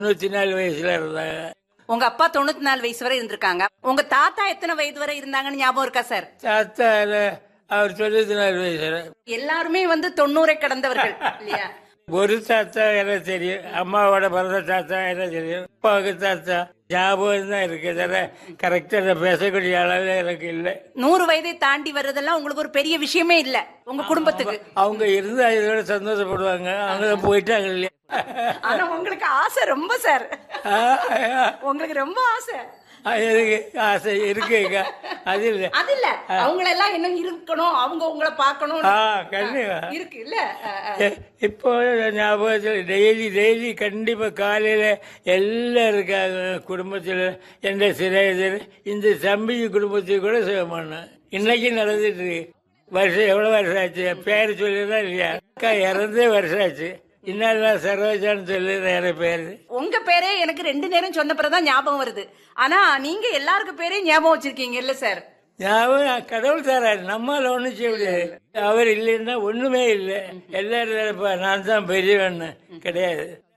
தொண்ணூத்தி நாலு வயசுல இருந்தாங்க உங்க அப்பா தொண்ணூத்தி நாலு வயசு வரை இருந்திருக்காங்க உங்க தாத்தா எத்தனை வயது வரை இருந்தாங்கன்னு ஞாபகம் இருக்கா சார் தாத்தா அவர் தொண்ணூத்தி நாலு வயசுல எல்லாருமே வந்து தொண்ணூரை கடந்தவர்கள் இல்லையா ஒரு தாத்தா எனக்கு தெரியும் அம்மாவோட பிறந்த தாத்தா எனக்கு தெரியும் அப்பாவுக்கு தாத்தா ஞாபகம் தான் இருக்கு தவிர கரெக்டா நான் பேசக்கூடிய அளவு எனக்கு இல்லை நூறு வயதை தாண்டி வர்றதெல்லாம் உங்களுக்கு ஒரு பெரிய விஷயமே இல்ல உங்க குடும்பத்துக்கு அவங்க இருந்தா இதோட சந்தோஷப்படுவாங்க அவங்க தான் போயிட்டாங்க இல்லையா ஆனா உங்களுக்கு ஆசை ரொம்ப சார் உங்களுக்கு ரொம்ப ஆசை எனக்கு ஆசை இருக்குங்க அது இல்லை அது இல்ல அவங்கள எல்லாம் இன்னும் இருக்கணும் அவங்க உங்களை பார்க்கணும் ஆ கண்டிப்பா இருக்கு இல்ல அஹ், அஹ். எ- இப்போ ஞாபகத்தில் டெய்லி டெய்லி கண்டிப்பா காலையில எல்லாம் இருக்காங்க குடும்பத்தில் எந்த சிறையில் இந்த தம்பி குடும்பத்துக்கு கூட செய்ய மாட்டேன் இன்னைக்கு நடந்துட்டு இருக்கு வருஷம் எவ்வளவு வருஷம் ஆச்சு பேர் சொல்லிதான் இல்லையா அக்கா இறந்தே வருஷம் ஆச்சு இன்னும் சரோஜான்னு சொல்லி நிறைய பேர் உங்க பேரே எனக்கு ரெண்டு நேரம் சொன்ன பிறகுதான் ஞாபகம் வருது ஆனா நீங்க எல்லாருக்கும் பேரே ஞாபகம் வச்சிருக்கீங்க இல்ல சார் ஞாபகம் கடவுள் தராரு நம்மால ஒண்ணும் செய்ய முடியாது அவர் இல்லைன்னா ஒண்ணுமே இல்லை எல்லாரும் நினைப்பா நான் தான் பெரியவன் கிடையாது